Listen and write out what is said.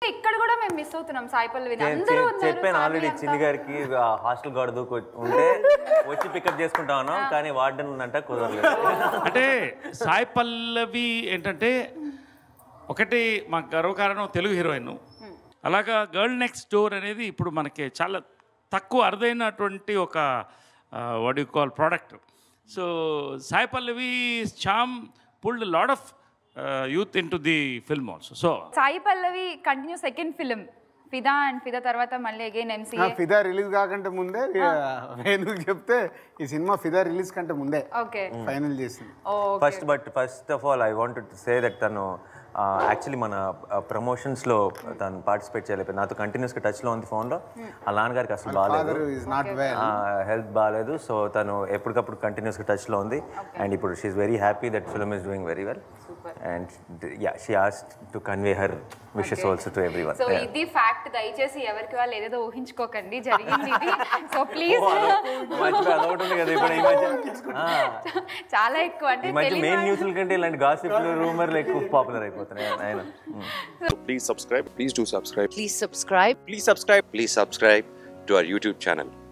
ఇక్కడ కూడా మేము మిస్ అవుతున్నాం సాయి పల్లవిని నేను అందరూ చె- ఉన్నారు, చెప్పాను family ఆల్రెడీ అంతా. చిన్ని గారికి హాస్టల్ గార్డ్ దూకు ఉంటే వచ్చి పికప్ చేసుకుంటా ఉన్నాం కానీ వార్డెన్ ఉందంట కుదరలేదు అంటే సాయి పల్లవి ఏంటంటే ఒకటి మా గర్వకారణం తెలుగు హీరోయిన్ అలాగా గర్ల్ నెక్స్ట్ డోర్ అనేది ఇప్పుడు మనకి చాలా తక్కువ అరుదైనటువంటి ఒక what you call product so Sai Pallavi charm pulled load of youth into the film also so Sai Pallavi continue second film Fidaa and Fidaa తర్వాత మళ్ళీ అగైన్ ఆ, ఎంసీఏ ఫిదా రిలీజ్ కాకంటే ముందే వేణుకు చెప్తే ఈ సినిమా ఫిదా రిలీజ్ కంటే ముందే ఓకే ఫైనల్ చేసింది first but first of all I want to say that తను యాక్చువల్లీ మన ప్రమోషన్స్లో తను పార్టిసిపేట్ చేయలేకపోయింది నాతో కంటిన్యూస్గా టచ్లో ఉంది ఫోన్లో ఆ నాన్నగారికి అసలు బాగాలేదు father is not well health బాగాలేదు సో తను ఎప్పటికప్పుడు కంటిన్యూస్గా టచ్లో ఉంది అండ్ ఇప్పుడు she's very happy that film is doing very well and yeah she asked to convey her wishes also to everyone so ఇది ఫ్యాక్ట్ దయచేసి ఎవరికి వాళ్ళు ఏదేదో ఊహించుకోకండి జరిగింది ఇది సో ప్లీజ్ మధ్యలో అదొకటి ఉంది కదా ఇప్పుడు ఈ మధ్య ఆ, చాలా ఎక్కువ అంటే ఈ మధ్య తెలియని మెయిన్ వాళ్ళు- న్యూస్ల కంటే ఇలాంటి గాసిప్లు రూమర్లు ఎక్కువ పాపులర్ అయిపోతున్నాయి ఆయన So please subscribe. Please do subscribe. Please subscribe. Please subscribe. Please subscribe to our YouTube channel.